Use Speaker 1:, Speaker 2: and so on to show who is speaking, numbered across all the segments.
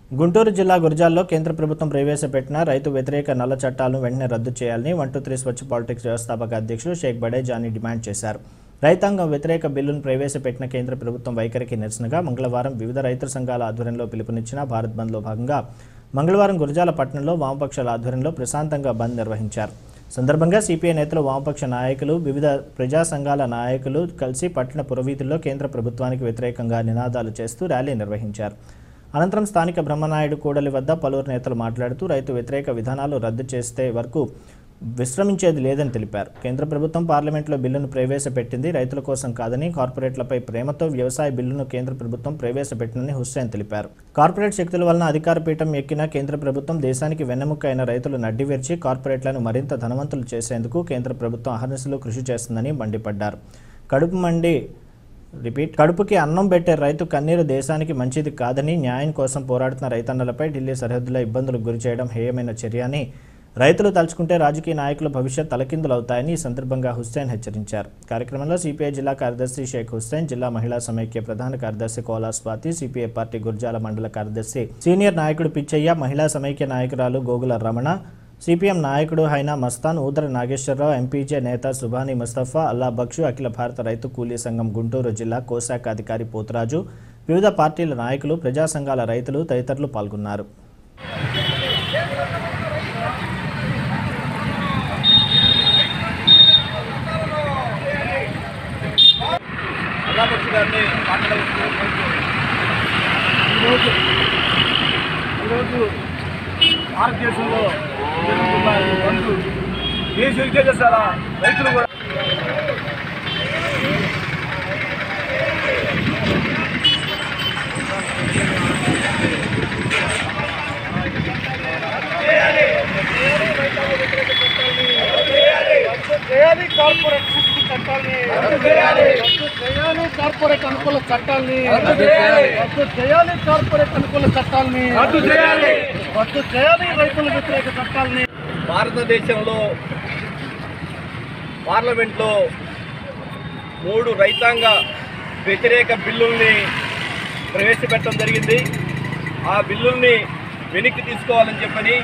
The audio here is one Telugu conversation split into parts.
Speaker 1: గుంటూరు జిల్లా గురజాల్లో కేంద్ర ప్రభుత్వం ప్రవేశపెట్టిన రైతు వ్యతిరేక నల్ల చట్టాలను వెంటనే రద్దు చేయాలని one two three Swachh politics వ్యవస్థాపక అధ్యక్షులు షేక్ బడే జానీ డిమాండ్ చేశారు రైతాంగం వ్యతిరేక బిల్లును ప్రవేశపెట్టిన కేంద్ర ప్రభుత్వం వైఖరికి నిరసనగా మంగళవారం వివిధ రైతు సంఘాల ఆధ్వర్యంలో పిలుపునిచ్చిన భారత్ బంద్లో భాగంగా మంగళవారం గురజాల పట్టణంలో వామపక్షాల ఆధ్వర్యంలో ప్రశాంతంగా బంద్ నిర్వహించారు సందర్భంగా సిపిఐ నేతలు వామపక్ష నాయకులు వివిధ ప్రజా సంఘాల నాయకులు కలిసి పట్టణ పురవీధుల్లో కేంద్ర ప్రభుత్వానికి వ్యతిరేకంగా నినాదాలు చేస్తూ ర్యాలీ నిర్వహించారు అనంతరం స్థానిక బ్రహ్మనాయుడు కూడలి వద్ద పలువురు నేతలు మాట్లాడుతూ రైతు వ్యతిరేక విధానాలు రద్దు చేస్తే వరకు విశ్రమించేది లేదని తెలిపారు కేంద్ర ప్రభుత్వం పార్లమెంట్లో బిల్లును ప్రవేశపెట్టింది రైతుల కోసం కాదని కార్పొరేట్లపై ప్రేమతో వ్యవసాయ బిల్లును కేంద్ర ప్రభుత్వం ప్రవేశపెట్టిందని హుస్సేన్ తెలిపారు కార్పొరేట్ శక్తుల వలన అధికార పీఠం ఎక్కిన కేంద్ర ప్రభుత్వం దేశానికి వెన్నెముక్క అయిన రైతులు నడ్డివెర్చి కార్పొరేట్లను మరింత ధనవంతులు చేసేందుకు కేంద్ర ప్రభుత్వం అహర్నిశలు కృషి చేస్తుందని మండిపడ్డారు కడుపు మండి రిపీట్ కడుపుకి అన్నం పెట్టే రైతు కన్నీరు దేశానికి మంచిది కాదని న్యాయం కోసం పోరాడుతున్న రైతన్నలపై ఢిల్లీ సరిహద్దుల ఇబ్బందులకు గురి చేయడం హేయమైన చర్య అని రైతులు తలుచుకుంటే రాజకీయ నాయకుల భవిష్యత్ తలకిందులవుతాయని ఈ సందర్భంగా హుస్సేన్ హెచ్చరించారు కార్యక్రమంలో సిపిఐ జిల్లా కార్యదర్శి షేక్ హుస్సేన్ జిల్లా మహిళా సమైక్య ప్రధాన కార్యదర్శి కోలా స్వాతి సిపిఐ పార్టీ గుర్జాల మండల కార్యదర్శి సీనియర్ నాయకుడు పిచ్చయ్య మహిళా సమైక్య నాయకురాలు గోగుల రమణ సిపిఎం నాయకుడు హైనా మస్తాన్ ఊదర నాగేశ్వరరావు ఎంపీజే నేత సుభాని ముస్తఫా అల్లా బక్షు అఖిల భారత రైతు కూలీ సంఘం గుంటూరు జిల్లా కోశాఖ అధికారి పోతురాజు వివిధ పార్టీల నాయకులు ప్రజా సంఘాల రైతులు తదితరులు పాల్గొన్నారు
Speaker 2: అల్లాపక్షి గారిని మాట్లాడాల్సిన
Speaker 3: ఈరోజు ఈరోజు భారతదేశంలో జరుగుతున్న ఈ బంధు దేశ విదేశాల రైతులు కూడా చేయాలి కార్పొరేట్ శక్తి చట్టాలని రద్దు చేయాలి రద్దు చేయాలి కార్పొరేట్ అనుకూల చట్టాలని రద్దు చేయాలి రద్దు చేయాలి కార్పొరేట్ అనుకూల చట్టాలని రద్దు చేయాలి రద్దు చేయాలి రైతుల వ్యతిరేక చట్టాలని
Speaker 2: భారతదేశంలో పార్లమెంట్లో మూడు రైతాంగ వ్యతిరేక బిల్లుల్ని ప్రవేశపెట్టడం జరిగింది ఆ బిల్లుల్ని వెనక్కి తీసుకోవాలని చెప్పని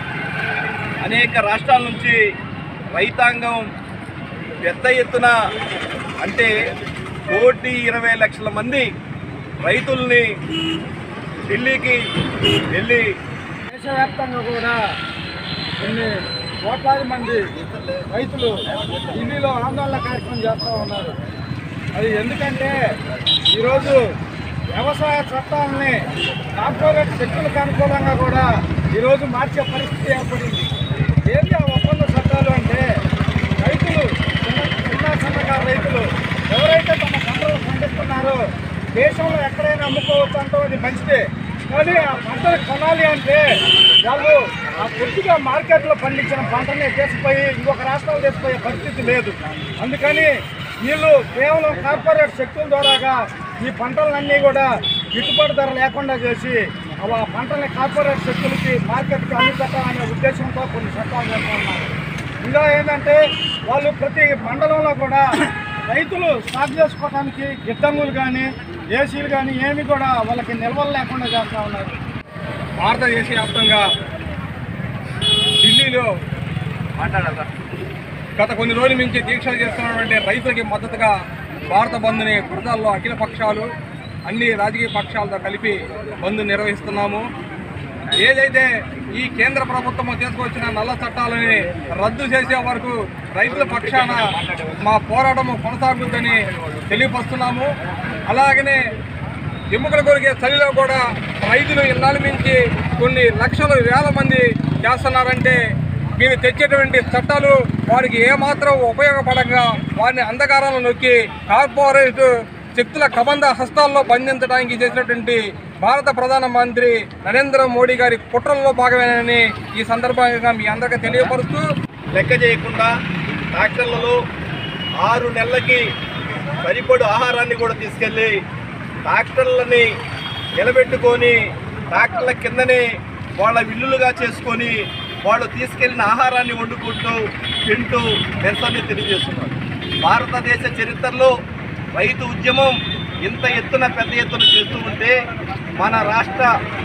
Speaker 2: అనేక రాష్ట్రాల నుంచి రైతాంగం పెద్ద ఎత్తున అంటే కోటి ఇరవై లక్షల మంది రైతుల్ని ఢిల్లీకి వెళ్ళి
Speaker 3: దేశవ్యాప్తంగా కూడా కొన్ని కోట్లాది మంది రైతులు ఢిల్లీలో ఆందోళన కార్యక్రమం చేస్తూ ఉన్నారు అది ఎందుకంటే ఈరోజు వ్యవసాయ చట్టాలని కార్పొరేట్ శక్తులకు అనుకూలంగా కూడా ఈరోజు మార్చే పరిస్థితి ఏర్పడింది ఏంటి ఆ ఒప్పంద చట్టాలు అంటే రైతులు చిన్న చిన్న సన్నకారు రైతులు ఎవరైతే తమ పంటలు పండిస్తున్నారో దేశంలో ఎక్కడైనా అమ్ముకోవచ్చు అంటాం అది మంచిదే కానీ ఆ పంటలు కొనాలి అంటే వాళ్ళు ఆ పూర్తిగా మార్కెట్లో పండించిన పంటని తీసుకుపోయి ఇంకొక రాష్ట్రాలు తీసుకుపోయే పరిస్థితి లేదు అందుకని వీళ్ళు కేవలం కార్పొరేట్ శక్తుల ద్వారాగా ఈ పంటలన్నీ కూడా గిట్టుబాటు ధర లేకుండా చేసి అవి ఆ పంటల్ని కార్పొరేట్ శక్తులకి మార్కెట్కి అమ్మిపెట్టాలనే ఉద్దేశంతో కొన్ని చట్టాలు చేస్తూ ఉన్నారు ఇంకా ఏంటంటే వాళ్ళు ప్రతి మండలంలో కూడా రైతులు స్టాక్ చేసుకోవడానికి గిడ్డంగులు కానీ ఏసీలు కానీ ఏమి కూడా వాళ్ళకి నిల్వలు లేకుండా చేస్తూ ఉన్నారు భారతదేశ వ్యాప్తంగా ఢిల్లీలో
Speaker 2: మాట్లాడాలా
Speaker 3: గత కొన్ని రోజుల నుంచి దీక్షలు చేస్తున్నటువంటి రైతులకి మద్దతుగా భారత బంద్ని గురజాల్లో అఖిల పక్షాలు అన్ని రాజకీయ పక్షాలతో కలిపి బంద్ నిర్వహిస్తున్నాము ఏదైతే ఈ కేంద్ర ప్రభుత్వం తీసుకొచ్చిన నల్ల చట్టాలని రద్దు చేసే వరకు రైతుల పక్షాన మా పోరాటం కొనసాగుతుందని తెలియపరుస్తున్నాము అలాగనే ఎముకలు కొరికే చలిలో కూడా రైతులు ఇన్నాళ్ళ మించి కొన్ని లక్షల వేల మంది చేస్తున్నారంటే మీరు తెచ్చేటువంటి చట్టాలు వారికి ఏమాత్రం ఉపయోగపడంగా వారిని అంధకారంలో నొక్కి కార్పొరేట్ శక్తుల కబంధ హస్తాల్లో బంధించడానికి చేసినటువంటి భారత ప్రధానమంత్రి నరేంద్ర మోడీ గారి కుట్రల్లో భాగమేనని ఈ సందర్భంగా మీ అందరికీ తెలియపరుస్తూ
Speaker 2: లెక్క చేయకుండా ట్రాక్టర్లలో ఆరు నెలలకి సరిపడు ఆహారాన్ని కూడా తీసుకెళ్ళి ట్రాక్టర్లని నిలబెట్టుకొని ట్రాక్టర్ల కిందనే వాళ్ళ విల్లులుగా చేసుకొని వాళ్ళు తీసుకెళ్లిన ఆహారాన్ని వండుకుంటూ తింటూ నిరసన తెలియజేస్తున్నారు భారతదేశ చరిత్రలో రైతు ఉద్యమం ఇంత ఎత్తున పెద్ద ఎత్తున చేస్తూ ఉంటే మన రాష్ట్ర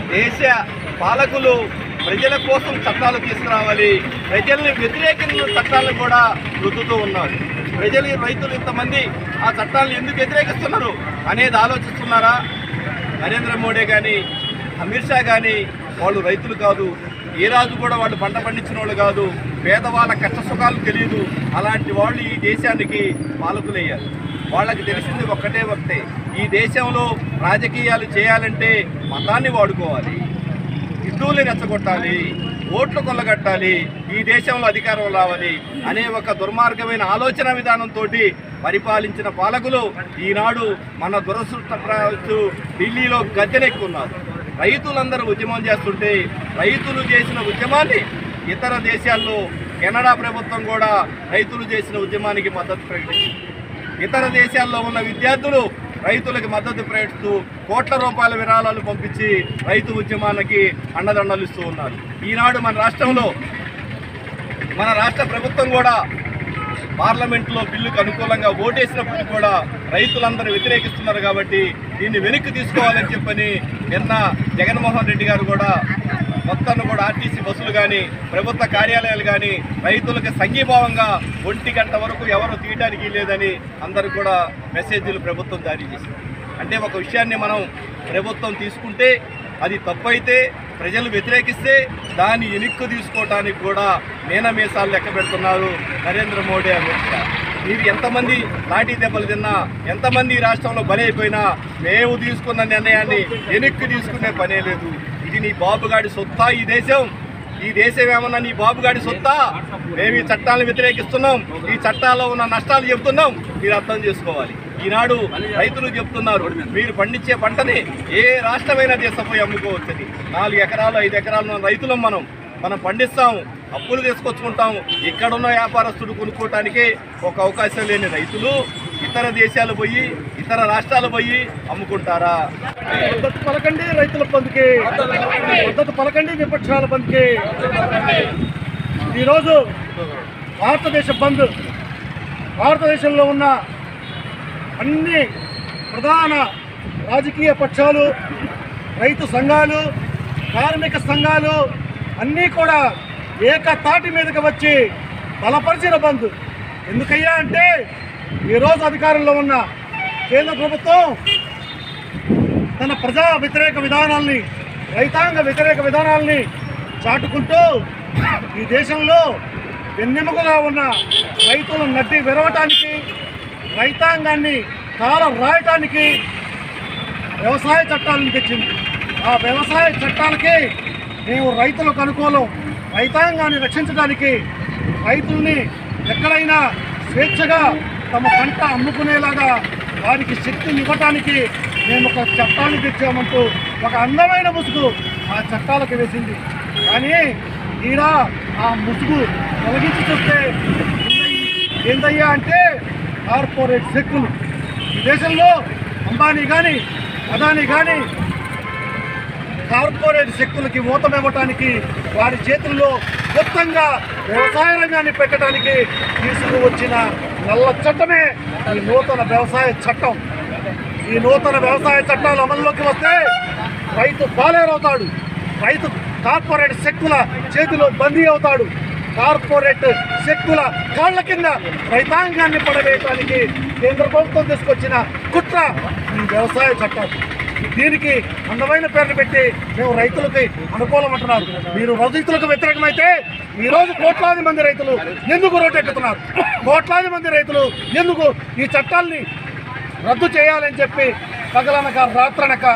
Speaker 2: దేశ పాలకులు ప్రజల కోసం చట్టాలు తీసుకురావాలి ప్రజల్ని వ్యతిరేకించిన చట్టాలను కూడా రుద్దుతూ ఉన్నారు ప్రజలు రైతులు ఇంతమంది ఆ చట్టాలను ఎందుకు వ్యతిరేకిస్తున్నారు అనేది ఆలోచిస్తున్నారా నరేంద్ర మోడీ కానీ అమిత్ షా కానీ వాళ్ళు రైతులు కాదు ఏ రాజు కూడా వాళ్ళు పంట పండించిన వాళ్ళు కాదు పేదవాళ్ళ కష్ట సుఖాలు తెలియదు అలాంటి వాళ్ళు ఈ దేశానికి పాలకులయ్యారు వాళ్ళకి తెలిసింది ఒక్కటే ఒకటే ఈ దేశంలో రాజకీయాలు చేయాలంటే మతాన్ని వాడుకోవాలి హిందువుల్ని రెచ్చగొట్టాలి ఓట్లు కొల్లగట్టాలి ఈ దేశంలో అధికారం రావాలి అనే ఒక దుర్మార్గమైన ఆలోచన విధానంతో పరిపాలించిన పాలకులు ఈనాడు మన దురదృష్టప్రాసు ఢిల్లీలో గద్దెనెక్కున్నారు రైతులందరూ ఉద్యమం చేస్తుంటే రైతులు చేసిన ఉద్యమాన్ని ఇతర దేశాల్లో కెనడా ప్రభుత్వం కూడా రైతులు చేసిన ఉద్యమానికి మద్దతు ప్రకటించింది ఇతర దేశాల్లో ఉన్న విద్యార్థులు రైతులకు మద్దతు ప్రకటిస్తూ కోట్ల రూపాయల విరాళాలు పంపించి రైతు ఉద్యమానికి అండదండలు ఇస్తూ ఉన్నారు ఈనాడు మన రాష్ట్రంలో మన రాష్ట్ర ప్రభుత్వం కూడా పార్లమెంట్లో బిల్లుకు అనుకూలంగా ఓటేసినప్పుడు కూడా రైతులందరూ వ్యతిరేకిస్తున్నారు కాబట్టి దీన్ని వెనక్కి తీసుకోవాలని చెప్పని నిన్న జగన్మోహన్ రెడ్డి గారు కూడా మొత్తాన్ని కూడా ఆర్టీసీ బస్సులు కానీ ప్రభుత్వ కార్యాలయాలు కానీ రైతులకు సంఘీభావంగా ఒంటి గంట వరకు ఎవరు తీయడానికి లేదని అందరూ కూడా మెసేజ్లు ప్రభుత్వం జారీ చేసింది అంటే ఒక విషయాన్ని మనం ప్రభుత్వం తీసుకుంటే అది తప్పైతే ప్రజలు వ్యతిరేకిస్తే దాన్ని ఎనిక్కు తీసుకోవడానికి కూడా మీనమీసాలు లెక్క పెడుతున్నారు నరేంద్ర మోడీ అమిత్ షా మీరు ఎంతమంది లాఠీ దెబ్బలు తిన్నా ఎంతమంది ఈ రాష్ట్రంలో బలైపోయినా మేము తీసుకున్న నిర్ణయాన్ని వెనక్కి తీసుకునే పనే లేదు ఇది నీ బాబుగాడి సొత్తా ఈ దేశం ఈ దేశం ఏమన్నా నీ బాబుగాడి సొత్తా మేము ఈ చట్టాలను వ్యతిరేకిస్తున్నాం ఈ చట్టాల్లో ఉన్న నష్టాలు చెప్తున్నాం మీరు అర్థం చేసుకోవాలి ఈనాడు రైతులు చెప్తున్నారు మీరు పండించే పంటని ఏ రాష్ట్రమైనా దేశపోయి అమ్ముకోవచ్చని నాలుగు ఎకరాలు ఐదు ఎకరాలు ఉన్న రైతులం మనం మనం పండిస్తాం అప్పులు తీసుకొచ్చుకుంటాం ఇక్కడున్న వ్యాపారస్తుడు కొనుక్కోవటానికి ఒక అవకాశం లేని రైతులు ఇతర దేశాలు పోయి ఇతర రాష్ట్రాలు పోయి అమ్ముకుంటారా
Speaker 3: మద్దతు పలకండి రైతుల బంధుకి మద్దతు పలకండి విపక్షాల బంధుకి ఈరోజు భారతదేశ బంద్ భారతదేశంలో ఉన్న అన్ని ప్రధాన రాజకీయ పక్షాలు రైతు సంఘాలు కార్మిక సంఘాలు అన్నీ కూడా ఏకతాటి మీదకి వచ్చి బలపరిచిన బంద్ ఎందుకయ్యా అంటే ఈరోజు అధికారంలో ఉన్న కేంద్ర ప్రభుత్వం తన ప్రజా వ్యతిరేక విధానాల్ని రైతాంగ వ్యతిరేక విధానాల్ని చాటుకుంటూ ఈ దేశంలో వెన్నెముకగా ఉన్న రైతులను నడ్డి విరవటానికి రైతాంగాన్ని కాల రాయటానికి వ్యవసాయ చట్టాలను తెచ్చింది ఆ వ్యవసాయ చట్టాలకి మేము రైతులకు అనుకూలం రైతాంగాన్ని రక్షించడానికి రైతుల్ని ఎక్కడైనా స్వేచ్ఛగా తమ పంట అమ్ముకునేలాగా వారికి శక్తిని ఇవ్వటానికి మేము ఒక చట్టాన్ని తెచ్చామంటూ ఒక అందమైన ముసుగు ఆ చట్టాలకు వేసింది కానీ ఈడ ఆ ముసుగు తొలగించి చూస్తే ఏందయ్యా అంటే కార్పొరేట్ శక్తులు ఈ దేశంలో అంబానీ కానీ అదానీ కానీ కార్పొరేట్ శక్తులకి ఊతమివ్వటానికి వారి చేతుల్లో మొత్తంగా వ్యవసాయ రంగాన్ని పెట్టడానికి తీసుకువచ్చిన నల్ల చట్టమే ఈ నూతన వ్యవసాయ చట్టం ఈ నూతన వ్యవసాయ చట్టాలు అమల్లోకి వస్తే రైతు పాలేరవుతాడు రైతు కార్పొరేట్ శక్తుల చేతిలో బందీ అవుతాడు కార్పొరేట్ శక్తుల కాళ్ళ కింద రైతాంగాన్ని పడవేయటానికి కేంద్ర ప్రభుత్వం తీసుకొచ్చిన కుట్ర ఈ వ్యవసాయ చట్టం దీనికి అందమైన పేర్లు పెట్టి మేము రైతులకి అనుకూలం అంటున్నారు మీరు రైతులకు వ్యతిరేకమైతే ఈ రోజు కోట్లాది మంది రైతులు ఎందుకు రోడ్డెక్కుతున్నారు కోట్లాది మంది రైతులు ఎందుకు ఈ చట్టాల్ని రద్దు చేయాలని చెప్పి పగలనక రాత్రనక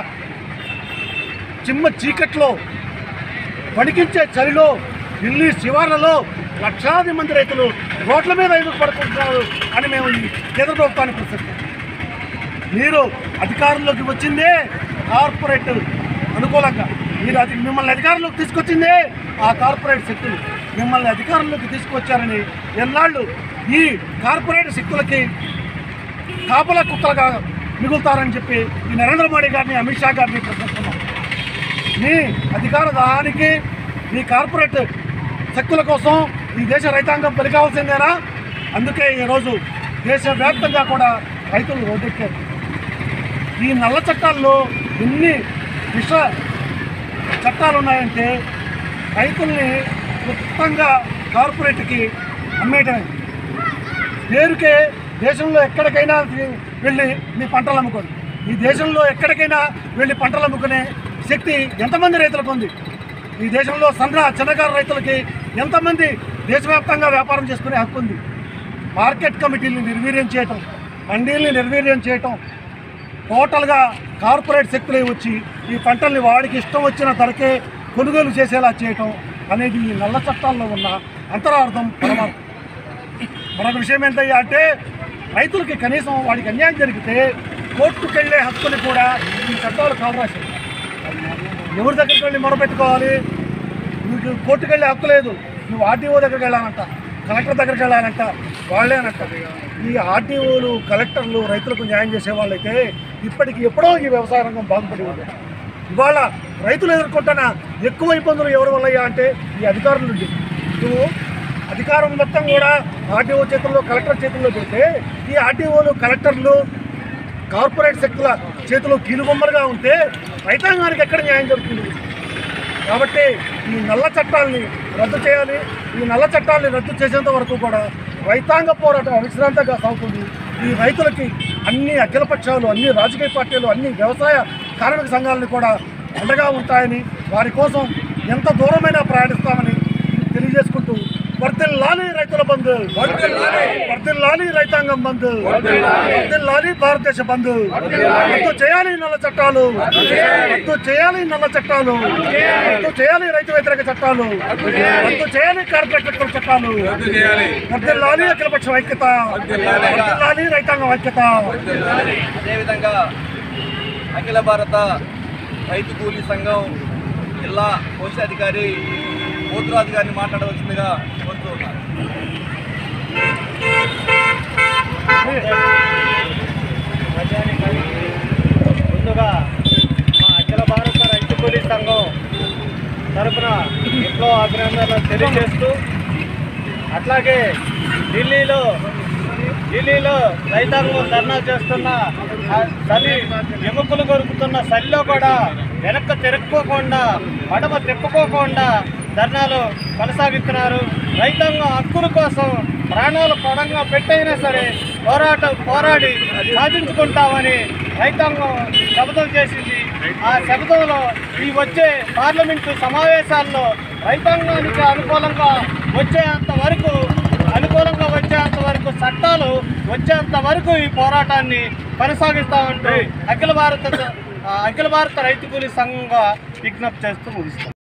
Speaker 3: చిమ్మ చీకట్లో వణికించే చలిలో ఢిల్లీ శివార్లలో లక్షలాది మంది రైతులు రోడ్ల మీద ఎందుకు పడుకుంటున్నారు అని మేము ఈ కేంద్ర ప్రభుత్వాన్ని ప్రశ్నిస్తాం మీరు అధికారంలోకి వచ్చిందే కార్పొరేట్ అనుకూలంగా మీరు అది మిమ్మల్ని అధికారంలోకి తీసుకొచ్చిందే ఆ కార్పొరేట్ శక్తులు మిమ్మల్ని అధికారంలోకి తీసుకొచ్చారని ఎన్నాళ్ళు ఈ కార్పొరేట్ శక్తులకి కాపలా కుక్కలుగా మిగులుతారని చెప్పి ఈ నరేంద్ర మోడీ గారిని అమిత్ షా గారిని ప్రశ్నిస్తున్నాం మీ అధికార దానికి మీ కార్పొరేట్ శక్తుల కోసం ఈ దేశ రైతాంగం బలి కావాల్సిందేనా అందుకే ఈరోజు దేశవ్యాప్తంగా కూడా రైతులు రోడ్డెక్కారు ఈ నల్ల చట్టాల్లో ఎన్ని విష చట్టాలు ఉన్నాయంటే రైతుల్ని మొత్తంగా కార్పొరేట్కి అమ్మేయటమే పేరుకే దేశంలో ఎక్కడికైనా వెళ్ళి మీ పంటలు అమ్ముకోండి ఈ దేశంలో ఎక్కడికైనా వెళ్ళి పంటలు అమ్ముకునే శక్తి ఎంతమంది రైతులకు ఉంది ఈ దేశంలో సన్న చిన్నకారు రైతులకి ఎంతమంది దేశవ్యాప్తంగా వ్యాపారం చేసుకునే హక్కు ఉంది మార్కెట్ కమిటీని నిర్వీర్యం చేయటం మండీల్ని నిర్వీర్యం చేయటం టోటల్గా కార్పొరేట్ శక్తులే వచ్చి ఈ పంటల్ని వాడికి ఇష్టం వచ్చిన ధరకే కొనుగోలు చేసేలా చేయటం అనేది ఈ నల్ల చట్టాల్లో ఉన్న అంతరార్థం పరమార్థం మరొక విషయం ఏంటయ్యా అంటే రైతులకి కనీసం వాడికి అన్యాయం జరిగితే కోర్టుకు వెళ్ళే హక్కుని కూడా ఈ చట్టాలు కావరాశాయి ఎవరి దగ్గరికి వెళ్ళి మొరపెట్టుకోవాలి నీకు కోర్టుకు వెళ్ళే హక్కు లేదు నువ్వు ఆర్టీఓ దగ్గరికి వెళ్ళాలంట కలెక్టర్ దగ్గరికి వెళ్ళాలంట వాళ్ళేనంట ఈ ఆర్టీఓలు కలెక్టర్లు రైతులకు న్యాయం చేసే వాళ్ళైతే ఇప్పటికి ఎప్పుడో ఈ వ్యవసాయ రంగం బాగుపడి ఉంది ఇవాళ రైతులు ఎదుర్కొంటున్న ఎక్కువ ఇబ్బందులు ఎవరి వల్లయ్యా అంటే ఈ అధికారుల నుండి నువ్వు అధికారం మొత్తం కూడా ఆర్టీఓ చేతుల్లో కలెక్టర్ చేతుల్లో పెడితే ఈ ఆర్టీఓలు కలెక్టర్లు కార్పొరేట్ శక్తుల చేతిలో కీలుబొమ్మలుగా ఉంటే రైతాంగానికి ఎక్కడ న్యాయం జరుగుతుంది కాబట్టి ఈ నల్ల చట్టాలని రద్దు చేయాలి ఈ నల్ల చట్టాలని రద్దు చేసేంత వరకు కూడా రైతాంగ పోరాటం అవిశ్రాంతంగా సాగుతుంది ఈ రైతులకి అన్ని అఖిలపక్షాలు అన్ని రాజకీయ పార్టీలు అన్ని వ్యవసాయ కార్మిక సంఘాలని కూడా అండగా ఉంటాయని వారి కోసం ఎంత దూరమైనా ప్రయాణిస్తామని తెలియజేసుకుంటూ వర్తిల్లాలి రైతుల బంధు వర్తిల్లాలి రైతాంగం బంధు వర్తిల్లాలి భారతదేశ బంధు రద్దు చేయాలి నల్ల చట్టాలు రద్దు చేయాలి నల్ల చట్టాలు రద్దు చేయాలి రైతు వ్యతిరేక చట్టాలు రద్దు చేయాలి కార్పొరేట్ వ్యక్తుల చట్టాలు వర్తిల్లాలి అఖిలపక్షం ఐక్యత వర్తిల్లాలి రైతాంగం ఐక్యత
Speaker 2: అదేవిధంగా అఖిల భారత రైతు కూలీ సంఘం జిల్లా కోశాధికారి పోతురాజు గారిని మాట్లాడవలసిందిగా కోరుతూ ఉన్నారు
Speaker 4: ముందుగా మా అఖిల భారత రైతు కూలీ సంఘం తరపున ఎంతో అభినందనలు తెలియజేస్తూ అట్లాగే ఢిల్లీలో ఢిల్లీలో రైతాంగం ధర్నా చేస్తున్న ఆ చలి ఎముకలు కొరుకుతున్న చలిలో కూడా వెనక్కి తిరుక్కోకుండా మడమ తిప్పుకోకుండా ధర్నాలు కొనసాగిస్తున్నారు రైతాంగం హక్కుల కోసం ప్రాణాలు పడంగా పెట్టైనా సరే పోరాటం పోరాడి సాధించుకుంటామని రైతాంగం శపథం చేసింది ఆ శపథంలో ఈ వచ్చే పార్లమెంటు సమావేశాల్లో రైతాంగానికి అనుకూలంగా వచ్చేంత వరకు అనుకూలంగా వచ్చేంత వరకు చట్టాలు వచ్చేంత వరకు ఈ పోరాటాన్ని కొనసాగిస్తామంటూ అఖిల భారత అఖిల భారత రైతు కూలీ సంఘంగా విజ్ఞప్తి చేస్తూ ముగిస్తాం